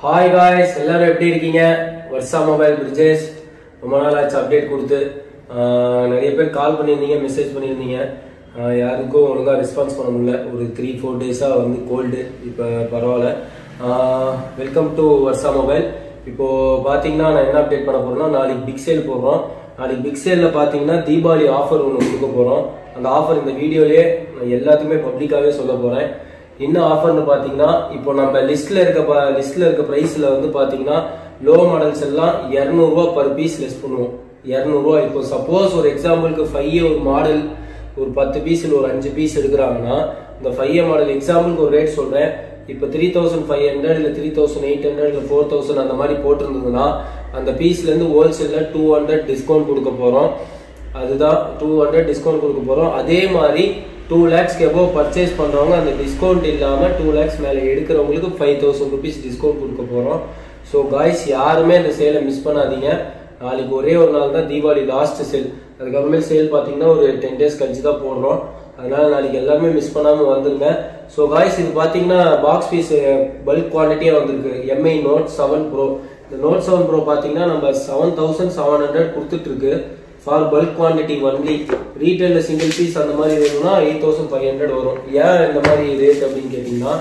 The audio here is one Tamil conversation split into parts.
ஹாய் காய்ஸ் எல்லாரும் எப்படி இருக்கீங்க வர்ஷா மொபைல் பிரிட்ஜஸ் ரொம்ப நாள் ஆச்சு அப்டேட் கொடுத்து ஆஹ் நிறைய பேர் கால் பண்ணியிருந்தீங்க மெசேஜ் பண்ணியிருந்தீங்க ஆஹ் யாருக்கும் ஒழுங்காக ரெஸ்பான்ஸ் பண்ண முடியல ஒரு த்ரீ ஃபோர் டேஸாக வந்து கோல்டு இப்போ பரவாயில்ல வெல்கம் டு வர்ஷா மொபைல் இப்போ பார்த்தீங்கன்னா நான் என்ன அப்டேட் பண்ண போறேன்னா நாளைக்கு பிக் சேல் போடுறோம் நாளைக்கு பிக் சேலில் பார்த்தீங்கன்னா தீபாவளி ஆஃபர் ஒன்று கொடுக்க போகிறோம் அந்த ஆஃபர் இந்த வீடியோலேயே நான் எல்லாத்துக்குமே பப்ளிக்காகவே சொல்ல போகிறேன் என்ன ஆஃபர்னு பார்த்தீங்கன்னா இப்போ நம்ம லிஸ்ட்ல இருக்க லிஸ்ட்ல இருக்க ப்ரைஸ்ல வந்து பார்த்தீங்கன்னா லோ மாடல்ஸ் எல்லாம் இரநூறுவா பர் பீஸ் லெஸ் பண்ணுவோம் இரநூறுவா இப்போ சப்போஸ் ஒரு எக்ஸாம்பிளுக்கு ஃபைவ் ஒரு மாடல் ஒரு பத்து பீஸில் ஒரு அஞ்சு பீஸ் எடுக்கிறாங்கன்னா இந்த ஃபைவ் மாடல் எக்ஸாம்பிளுக்கு ஒரு ரேட் சொல்றேன் இப்போ த்ரீ தௌசண்ட் ஃபைவ் ஹண்ட்ரட் இல்லை த்ரீ தௌசண்ட் எயிட் ஹண்ட்ரட் இல்லை ஃபோர் தௌசண்ட் அந்த மாதிரி போட்டிருந்ததுன்னா அந்த பீஸ்லேருந்து ஹோல்சேலில் டூ ஹண்ட்ரட் டிஸ்கவுண்ட் கொடுக்க போகிறோம் அதுதான் டூ ஹண்ட்ரட் டிஸ்கவுண்ட் கொடுக்க போகிறோம் அதே மாதிரி டூ லேக்ஸ்க்கு எபோவ் பர்ச்சேஸ் பண்ணுறவங்க அந்த டிஸ்கவுண்ட் இல்லாமல் டூ லேக்ஸ் மேலே எடுக்கிறவங்களுக்கு ஃபைவ் தௌசண்ட் ருபீஸ் டிஸ்கவுண்ட் கொடுக்க போகிறோம் ஸோ காய்ஸ் யாருமே இந்த சேலை மிஸ் பண்ணாதீங்க நாளைக்கு ஒரே ஒரு நாள் தான் தீபாவளி லாஸ்ட் சேல் அதுக்கப்புறமே சேல் பார்த்தீங்கன்னா ஒரு டென் டேஸ் கழிச்சு தான் போடுறோம் அதனால நாளைக்கு எல்லாருமே மிஸ் பண்ணாமல் வந்துருங்க ஸோ காய்ஸ் இது பார்த்தீங்கன்னா பாக்ஸ் பீஸ் பல்க் குவான்டிட்டியாக வந்திருக்கு எம்ஐ நோட் செவன் ப்ரோ இந்த நோட் செவன் ப்ரோ பார்த்தீங்கன்னா நம்ம செவன் தௌசண்ட் செவன் ஹண்ட்ரட் கொடுத்துட்ருக்கு ஃபார் பல்க் குவான்டிட்டி ஒன்லி ரீட்டைலில் சிங்கிள் பீஸ் அந்த மாதிரி வேணும்னா எயிட் தௌசண்ட் ஃபைவ் ஹண்ட்ரட் வரும் ஏன் இந்த மாதிரி ரேட் அப்படின்னு கேட்டிங்கன்னா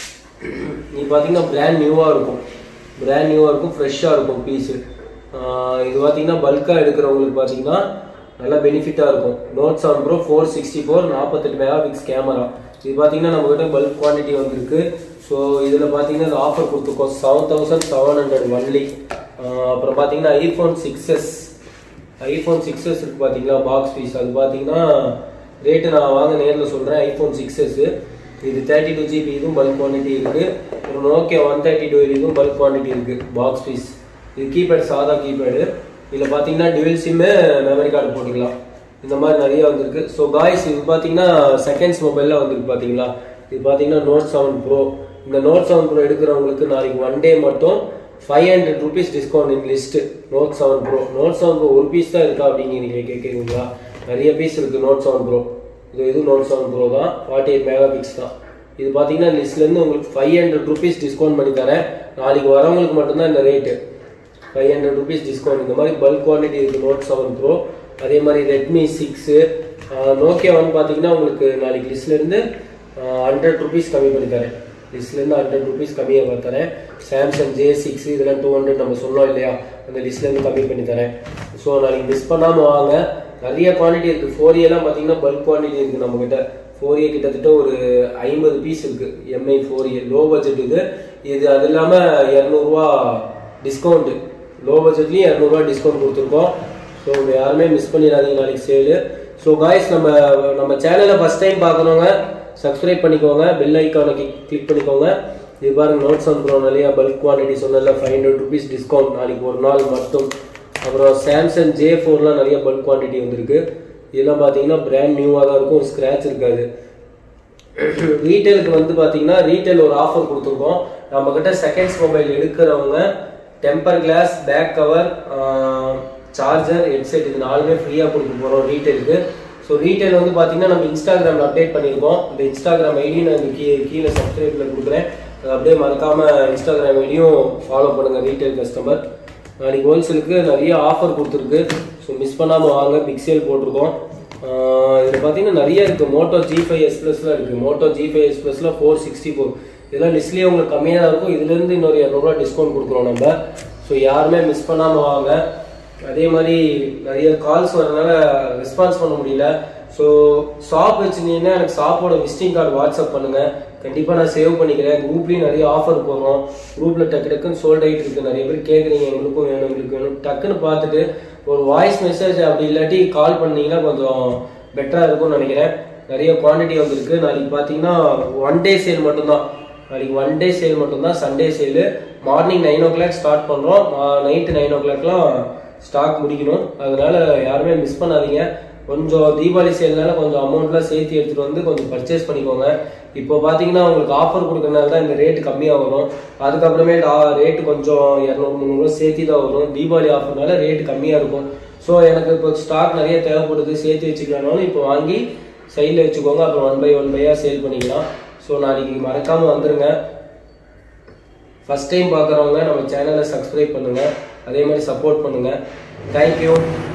நீ பார்த்தீங்கன்னா பிராண்ட் நியூவாக இருக்கும் பிராண்ட் நியூவாக இருக்கும் ஃப்ரெஷ்ஷாக இருக்கும் பீஸு இது பார்த்தீங்கன்னா பல்காக எடுக்கிறவங்களுக்கு பார்த்தீங்கன்னா நல்லா பெனிஃபிட்டாக இருக்கும் note seven pro four sixty four நாற்பத்தெட்டு மெகா பிக்ஸ் கேமரா இது பார்த்தீங்கன்னா நம்மகிட்ட பல்க் குவான்டிட்டி வந்திருக்கு ஸோ இதில் பார்த்தீங்கன்னா இந்த ஆஃபர் கொடுத்துருக்கோம் seven thousand seven hundred only அப்புறம் பார்த்தீங்கன்னா iPhone six S iPhone six S இருக்கு பார்த்தீங்களா பாக்ஸ் பீஸ் அது பார்த்தீங்கன்னா ரேட்டு நான் வாங்க நேரில் சொல்கிறேன் ஐஃபோன் சிக்ஸ் எஸ் இது தேர்ட்டி டூ ஜிபி இதுவும் பல்க் குவான்டிட்டி இருக்குது ஒரு நோக்கியா ஒன் தேர்ட்டி டூ இதுவும் பல்க் குவான்டிட்டி இருக்குது பாக்ஸ் பீஸ் இது கீபேட் சாதா கீபேடு இதில் பார்த்தீங்கன்னா டுவெல் சிம்மு மெமரி கார்டு போட்டுக்கலாம் இந்த மாதிரி நிறைய வந்திருக்கு ஸோ காய்ஸ் இது பார்த்தீங்கன்னா செகண்ட்ஸ் மொபைலில் வந்திருக்கு பார்த்தீங்களா இது பார்த்தீங்கன்னா நோட் செவன் ப்ரோ இந்த நோட் செவன் ப்ரோ எடுக்கிறவங்களுக்கு நாளைக்கு ஒன் டே மட்டும் five hundred rupees discount in list note seven pro note seven pro ஒரு பீஸ் தான் இருக்கா அப்படிங்க நீங்கள் கேட்குறீங்களா நிறைய பீஸ் இருக்கு நோட் செவன் ப்ரோ இது இது நோட் செவன் ப்ரோ தான் ஃபார்ட்டி எயிட் மெகா பிக்ஸ் தான் இது பார்த்தீங்கன்னா லிஸ்ட்லேருந்து உங்களுக்கு ஃபைவ் ஹண்ட்ரட் ருபீஸ் டிஸ்கவுண்ட் பண்ணி தரேன் நாளைக்கு வரவங்களுக்கு மட்டும்தான் இந்த rate five hundred rupees discount இந்த மாதிரி பல்க் குவான்டிட்டி இருக்குது நோட் செவன் ப்ரோ அதே மாதிரி ரெட்மி சிக்ஸு நோக்கியா வந்து பார்த்தீங்கன்னா உங்களுக்கு நாளைக்கு லிஸ்ட்லேருந்து ஹண்ட்ரட் ருபீஸ் கம்மி பண்ணி தரேன் லிஸ்ட்லேருந்து ஹண்ட்ரட் ருபீஸ் கம்மியாக தரேன் சாம்சங் ஜே சிக்ஸ் இதெல்லாம் டூ ஹண்ட்ரட் நம்ம சொன்னோம் இல்லையா அந்த லிஸ்ட்லேருந்து கம்மி பண்ணி தரேன் ஸோ நாளைக்கு மிஸ் பண்ணாமல் வாங்க நிறைய குவான்டிட்டி இருக்குது ஃபோர் ஏலாம் பார்த்தீங்கன்னா பல்க் குவான்டிட்டி இருக்குது நம்மக்கிட்ட ஃபோர் ஏ கிட்டத்தட்ட ஒரு ஐம்பது பீஸ் இருக்குது MI four A low budget இது இது அது இல்லாமல் இரநூறுவா டிஸ்கவுண்ட்டு லோ பட்ஜெட்லேயும் இரநூறுவா டிஸ்கவுண்ட் கொடுத்துருக்கோம் ஸோ யாருமே மிஸ் பண்ணிடாதீங்க நாளைக்கு சேலு ஸோ காய்ஸ் நம்ம நம்ம சேனலை ஃபஸ்ட் டைம் பார்க்குறவங்க சப்ஸ்கிரைப் பண்ணிக்கோங்க பெல் ஐக்கானை கிளிக் பண்ணிக்கோங்க இது பாருங்க நோட்ஸ் வந்துடும் நிறையா பல்க் குவான்டிட்டி சொன்னல ஃபைவ் ஹண்ட்ரட் ருபீஸ் டிஸ்கவுண்ட் நாளைக்கு ஒரு நாள் மட்டும் அப்புறம் சாம்சங் ஜே ஃபோர்லாம் நிறைய பல்க் குவான்டிட்டி வந்திருக்கு இதெல்லாம் பார்த்தீங்கன்னா பிராண்ட் நியூவாக தான் இருக்கும் ஸ்க்ராட்ச் இருக்காது ரீட்டைலுக்கு வந்து பார்த்தீங்கன்னா ரீட்டைல் ஒரு ஆஃபர் கொடுத்துருக்கோம் நம்ம கிட்ட செகண்ட்ஸ் மொபைல் எடுக்கிறவங்க temper glass back cover charger headset இது நாலுமே ஃப்ரீயாக கொடுக்க போகிறோம் ரீட்டைலுக்கு ஸோ ரீட்டைல் வந்து பார்த்தீங்கன்னா நம்ம இன்ஸ்டாகிராமில் அப்டேட் பண்ணியிருக்கோம் இந்த இன்ஸ்டாகிராம் ஐடி நான் இங்கே கீ கீழே சப்ஸ்கிரைபில் கொடுக்குறேன் அது அப்படியே மறக்காமல் இன்ஸ்டாகிராம் ஐடியும் ஃபாலோ பண்ணுங்கள் ரீட்டைல் கஸ்டமர் நாளைக்கு ஹோல்சேலுக்கு நிறைய ஆஃபர் கொடுத்துருக்கு ஸோ மிஸ் பண்ணாமல் வாங்க பிக் சேல் போட்டிருக்கோம் இதில் பார்த்தீங்கன்னா நிறைய இருக்குது மோட்டோ ஜி ஃபைவ் எஸ் ப்ளஸ்லாம் இருக்குது மோட்டோ ஜி ஃபைவ் எஸ் ப்ளஸில் ஃபோர் சிக்ஸ்டி ஃபோர் இதெல்லாம் லிஸ்ட்லேயே உங்களுக்கு கம்மியாக தான் இருக்கும் இதுலேருந்து இன்னொரு இரநூறுவா டிஸ்கவுண்ட் கொடுக்குறோம் நம்ம ஸோ யாருமே மிஸ் பண்ணாமல் வாங்க அதே மாதிரி நிறைய கால்ஸ் வரதுனால ரெஸ்பான்ஸ் பண்ண முடியல ஸோ ஷாப் வச்சுருந்தீங்கன்னா எனக்கு ஷாப்போட விசிட்டிங் கார்டு வாட்ஸ்அப் பண்ணுங்கள் கண்டிப்பாக நான் சேவ் பண்ணிக்கிறேன் குரூப்லேயும் நிறைய ஆஃபர் போடுறோம் குரூப்பில் டக்கு டக்குன்னு சோல்ட் ஆகிட்டு இருக்கு நிறைய பேர் கேட்குறீங்க எங்களுக்கும் வேணும் எங்களுக்கு வேணும் டக்குன்னு பார்த்துட்டு ஒரு வாய்ஸ் மெசேஜ் அப்படி இல்லாட்டி கால் பண்ணீங்கன்னா கொஞ்சம் பெட்டராக இருக்கும்னு நினைக்கிறேன் நிறைய குவான்டிட்டி வந்திருக்கு நாளைக்கு பார்த்தீங்கன்னா ஒன் டே சேல் மட்டும்தான் நாளைக்கு ஒன் டே சேல் மட்டும்தான் Sunday sale morning nine o'clock start பண்ணுறோம் நைட்டு நைன் ஓ கிளாக்லாம் ஸ்டாக் முடிக்கணும் அதனால யாருமே மிஸ் பண்ணாதீங்க கொஞ்சம் தீபாவளி சேல்னால கொஞ்சம் அமௌண்ட்லாம் சேர்த்து எடுத்துகிட்டு வந்து கொஞ்சம் பர்ச்சேஸ் பண்ணிக்கோங்க இப்போ பார்த்தீங்கன்னா உங்களுக்கு ஆஃபர் கொடுக்கறனால தான் இந்த ரேட்டு கம்மியாக வரும் அதுக்கப்புறமே ரேட்டு கொஞ்சம் இரநூறு முந்நூறுவா சேர்த்து தான் வரும் தீபாவளி ஆஃபர்னால ரேட்டு கம்மியாக இருக்கும் ஸோ எனக்கு இப்போ ஸ்டாக் நிறைய தேவைப்படுது சேர்த்து வச்சுக்கலாம்னாலும் இப்போ வாங்கி சைடில் வச்சுக்கோங்க அப்புறம் ஒன் பை ஒன் பையாக சேல் பண்ணிக்கலாம் ஸோ நாளைக்கு மறக்காமல் வந்துருங்க ஃபர்ஸ்ட் டைம் பார்க்குறவங்க நம்ம சேனலை சப்ஸ்கிரைப் பண்ணுங்கள் அதே மாதிரி சப்போர்ட் பண்ணுங்கள் தேங்க்யூ